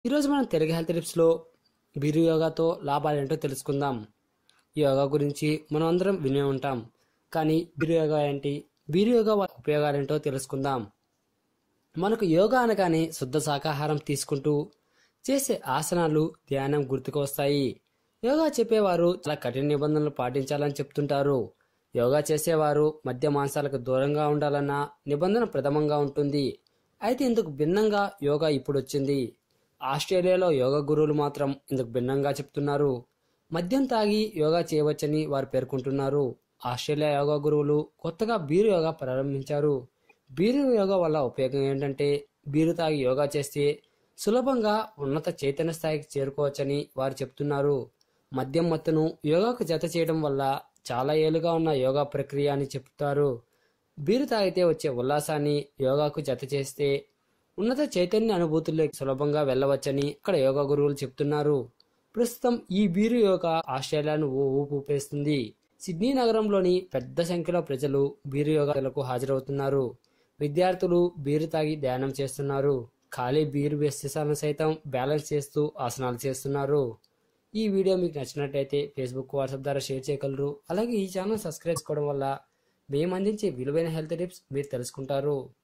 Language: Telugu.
ఈరోజు మనం తెలుగు హెల్త్ టిప్స్లో బీరు యోగాతో లాభాలేంటో తెలుసుకుందాం ఈ యోగా గురించి మనం అందరం వినే ఉంటాం కానీ బీరు యోగా ఏంటి బీరు యోగా వల్ల ఉపయోగాలేంటో తెలుసుకుందాం మనకు యోగా అనగానే శుద్ధ శాకాహారం తీసుకుంటూ చేసే ఆసనాలు ధ్యానం గుర్తుకు వస్తాయి యోగా చెప్పేవారు చాలా కఠిన నిబంధనలు పాటించాలని చెప్తుంటారు యోగా చేసేవారు మద్య మాంసాలకు దూరంగా ఉండాలన్న నిబంధన ప్రథమంగా ఉంటుంది అయితే ఇందుకు భిన్నంగా యోగా ఇప్పుడు వచ్చింది ఆస్ట్రేలియాలో యోగా గురువులు మాత్రం ఇందుకు భిన్నంగా చెప్తున్నారు మద్యం తాగి యోగా చేయవచ్చని వారు పేర్కొంటున్నారు ఆస్ట్రేలియా యోగా గురువులు కొత్తగా బీరు యోగా ప్రారంభించారు బీరు యోగా వల్ల ఉపయోగం ఏంటంటే బీరు తాగి యోగా చేస్తే సులభంగా ఉన్నత చైతన్య స్థాయికి చేరుకోవచ్చని వారు చెప్తున్నారు మద్యం మత్తును యోగాకు జత చేయడం వల్ల చాలా ఏళ్ళుగా ఉన్న యోగా ప్రక్రియ అని చెప్తారు బీరు తాగితే వచ్చే ఉల్లాసాన్ని యోగాకు జత చేస్తే ఉన్నత చైతన్య అనుభూతుల్లోకి సులభంగా వెళ్ళవచ్చని ఇక్కడ యోగా గురువులు చెప్తున్నారు ప్రస్తుతం ఈ బీరు యోగా ఆస్ట్రేలియాను ఓ ఊపు ఊపేస్తుంది సిడ్నీ నగరంలోని పెద్ద సంఖ్యలో ప్రజలు బీరు యోగాలకు హాజరవుతున్నారు విద్యార్థులు బీరు తాగి ధ్యానం చేస్తున్నారు ఖాళీ బీరు వ్యత్యాసాలను సైతం బ్యాలెన్స్ చేస్తూ ఆసనాలు చేస్తున్నారు ఈ వీడియో మీకు నచ్చినట్టయితే ఫేస్బుక్ వాట్సాప్ ద్వారా షేర్ చేయగలరు అలాగే ఈ ఛానల్ సబ్స్క్రైబ్ చేసుకోవడం వల్ల మేము అందించే విలువైన హెల్త్ టిప్స్ మీరు తెలుసుకుంటారు